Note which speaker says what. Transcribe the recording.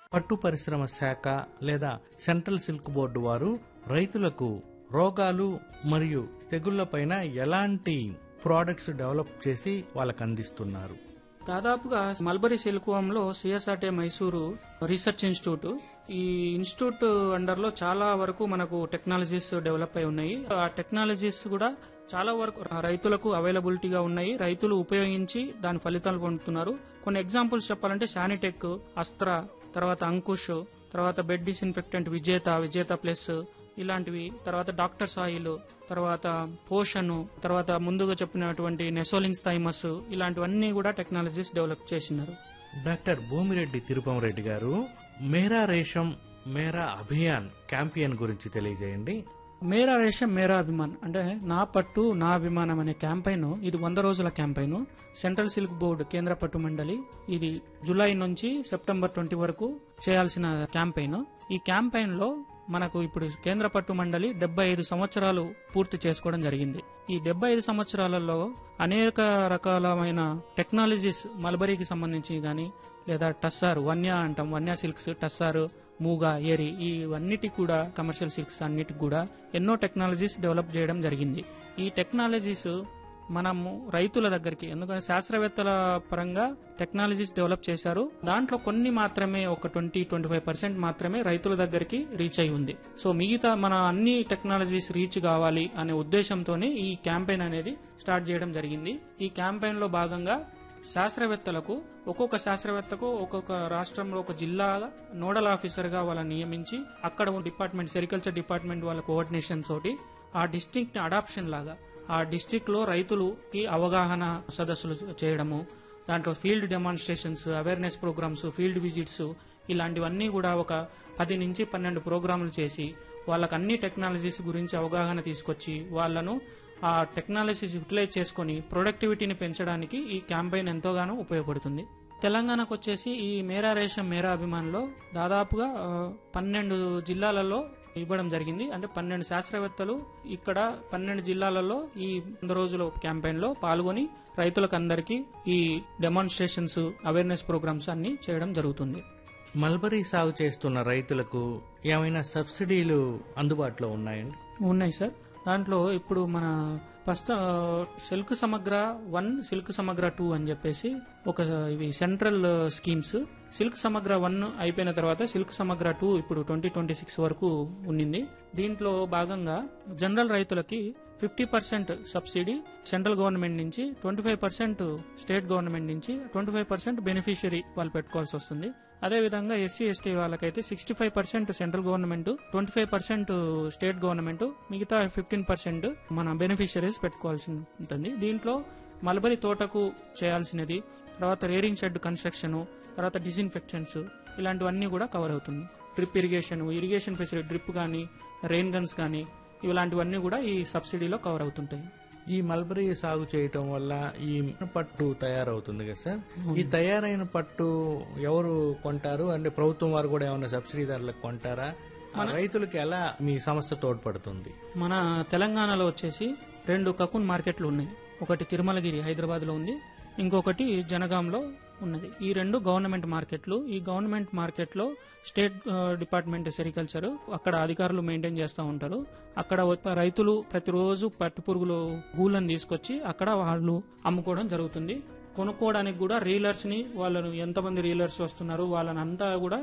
Speaker 1: పట్టు పరిశ్రమ శాఖ లేదా సెంట్రల్ సిల్క్ బోర్డు వారు రైతులకు రోగాలు మరియు తెగుళ్లపైన ఎలాంటి ప్రోడక్ట్స్ డెవలప్ చేసి వాళ్ళకు అందిస్తున్నారు
Speaker 2: దాదాపుగా మల్బరీ సిల్కువంలో సిఎస్ఆర్టీ మైసూరు రీసెర్చ్ ఇన్స్టిట్యూట్ ఈ ఇన్స్టిట్యూట్ అండర్ లో చాలా వరకు మనకు టెక్నాలజీస్ డెవలప్ అయి ఉన్నాయి ఆ టెక్నాలజీస్ కూడా చాలా వరకు రైతులకు అవైలబిలిటీగా ఉన్నాయి రైతులు ఉపయోగించి దాని ఫలితాలు పొందుతున్నారు కొన్ని ఎగ్జాంపుల్స్ చెప్పాలంటే శానిటెక్ అస్త్ర తర్వాత అంకుష్ తర్వాత బెడ్ డిస్ఇన్ఫెక్టెంట్ విజేత విజేత ప్లస్ ఇలాంటివి తర్వాత డాక్టర్ సాయిల్ తర్వాత పోషన్ తర్వాత ముందుగా చెప్పినటువంటి నెసోలింగ్స్ థైమస్ ఇలాంటివన్నీ కూడా టెక్నాలజీస్ డెవలప్ చేసినారు
Speaker 1: డాక్టర్ భూమిరెడ్డి తిరుపమరెడ్డి గారు మేరా రేషం మేరా అభియాన్ క్యాంపియన్ గురించి తెలియజేయండి
Speaker 2: మేరా రేషం మేరా అభిమాన్ అంటే నా పట్టు నా అభిమానం అనే క్యాంపైన్ ఇది వంద రోజుల క్యాంపైన్ సెంట్రల్ సిల్క్ బోర్డు కేంద్ర పట్టు మండలి ఇది జూలై నుంచి సెప్టెంబర్ ట్వంటీ వరకు చేయాల్సిన క్యాంపైన్ ఈ క్యాంపైన్ లో మనకు ఇప్పుడు కేంద్ర పట్టు మండలి డెబ్బై ఐదు సంవత్సరాలు పూర్తి చేసుకోవడం జరిగింది ఈ డెబ్బై ఐదు సంవత్సరాలలో అనేక రకాలమైన టెక్నాలజీస్ మల్బరీకి సంబంధించి గాని లేదా టస్సార్ వన్యా అంటాం వన్యా సిల్క్స్ టస్సార్ మూగా ఏరి ఇవన్నిటికి కూడా కమర్షియల్ సిల్క్స్ అన్నిటికి కూడా ఎన్నో టెక్నాలజీస్ డెవలప్ చేయడం జరిగింది ఈ టెక్నాలజీస్ మనము రైతుల దగ్గరికి ఎందుకంటే శాస్త్రవేత్తల పరంగా టెక్నాలజీస్ డెవలప్ చేశారు దాంట్లో కొన్ని మాత్రమే ఒక ట్వంటీ ట్వంటీ ఫైవ్ పర్సెంట్ మాత్రమే రైతుల దగ్గరికి రీచ్ అయి ఉంది సో మిగతా మన అన్ని టెక్నాలజీస్ రీచ్ కావాలి అనే ఉద్దేశంతోనే ఈ క్యాంపెయిన్ అనేది స్టార్ట్ చేయడం జరిగింది ఈ క్యాంపెయిన్ లో భాగంగా శాస్త్రవేత్తలకు ఒక్కొక్క శాస్త్రవేత్తకు ఒక్కొక్క రాష్ట్రంలో ఒక జిల్లా నోడల్ ఆఫీసర్ గా వాళ్ళని నియమించి అక్కడ డిపార్ట్మెంట్ సెరికల్చర్ డిపార్ట్మెంట్ వాళ్ళ కోఆర్డినేషన్ తోటి ఆ డిస్ట్రిక్ట్ ని అడాప్షన్ లాగా ఆ డిస్ట్రిక్ట్ లో రైతులకి అవగాహన సదస్సులు చేయడము దాంట్లో field demonstrations awareness programmes field visits ఇలాంటివన్నీ కూడా ఒక పది నుంచి పన్నెండు ప్రోగ్రాములు చేసి వాళ్ళకి అన్ని టెక్నాలజీస్ గురించి అవగాహన తీసుకొచ్చి వాళ్ళను ఆ టెక్నాలజీస్ యూటిలైజ్ చేసుకుని ప్రొడక్టివిటీని పెంచడానికి ఈ క్యాంపెయిన్ ఎంతోగానో ఉపయోగపడుతుంది తెలంగాణకు వచ్చేసి ఈ మేరా రేషం మేరా అభిమాన్లో దాదాపుగా ఆ, పన్నెండు జిల్లాలలో ఇవ్వడం జరిగింది అంటే పన్నెండు శాస్త్రవేత్తలు ఇక్కడ పన్నెండు జిల్లాలలో ఈ వంద రోజుల క్యాంపెయిన్ లో పాల్గొని రైతులకు అందరికీ ఈ డెమాన్స్ట్రేషన్స్ అవేర్నెస్ ప్రోగ్రామ్స్ అన్ని చేయడం జరుగుతుంది
Speaker 1: మల్బరీ సాగు చేస్తున్న రైతులకు ఏమైనా సబ్సిడీలు అందుబాటులో ఉన్నాయండి
Speaker 2: ఉన్నాయి సార్ దాంట్లో ఇప్పుడు మన ప్రస్తుతం సిల్క్ సమగ్ర వన్ సిల్క్ సమగ్ర టూ అని చెప్పేసి ఒక ఇవి central schemes silk Samagra one అయిపోయిన తర్వాత సిల్క్ సమగ్ర టూ ఇప్పుడు ట్వంటీ ట్వంటీ సిక్స్ వరకు ఉన్నింది దీంట్లో భాగంగా జనరల్ రైతులకి fifty percent subsidy central government నుంచి twenty five percent state government నుంచి ట్వంటీ ఫైవ్ పర్సెంట్ బెనిఫిషియరీ వాళ్ళు పెట్టుకోవాల్సి వస్తుంది అదేవిధంగా ఎస్సీ ఎస్టీ వాళ్ళకైతే sixty five percent central government twenty five percent state government మిగతా ఫిఫ్టీన్ పర్సెంట్ మన బెనిఫిషరీస్ పెట్టుకోవాల్సి ఉంటుంది దీంట్లో మల్బరీ తోటకు చేయాల్సినది తర్వాత రేరింగ్ షెడ్ కన్స్ట్రక్షన్ తర్వాత డిస్ఇన్ఫెక్షన్స్ ఇలాంటివన్నీ కూడా కవర్ అవుతుంది drip irrigation irrigation facility drip కానీ రెయిన్ గన్స్ కానీ ఇలాంటివన్నీ కూడా ఈ సబ్సిడీలో కవర్ అవుతుంటాయి
Speaker 1: ఈ మల్బరీ సాగు చేయటం వల్ల ఈ పట్టు తయారవుతుంది కదా సార్ ఈ తయారైన పట్టు ఎవరు కొంటారు అంటే ప్రభుత్వం వారు కూడా ఏమైనా సబ్సిడీదారులకు కొంటారా ఆ రైతులకు ఎలా మీ సంస్థ తోడ్పడుతుంది
Speaker 2: మన తెలంగాణలో వచ్చేసి రెండు కకున్ మార్కెట్లు ఉన్నాయి ఒకటి తిరుమలగిరి హైదరాబాద్ లో ఉంది ఇంకొకటి జనగాంలో ఉన్నది ఈ రెండు గవర్నమెంట్ మార్కెట్లు ఈ గవర్నమెంట్ మార్కెట్ లో స్టేట్ ఆ, డిపార్ట్మెంట్ సెరికల్చర్ అక్కడ అధికారులు మెయింటైన్ చేస్తూ ఉంటారు అక్కడ వ- రైతులు ప్రతిరోజు పట్టు పురుగులు గూళ్ళని తీసుకొచ్చి అక్కడ వాళ్ళు అమ్ముకోవడం జరుగుతుంది కొనుక్కోవడానికి కూడా రీలర్స్ ని వాళ్ళను ఎంతమంది రీలర్స్ వస్తున్నారు వాళ్ళని అంతా కూడా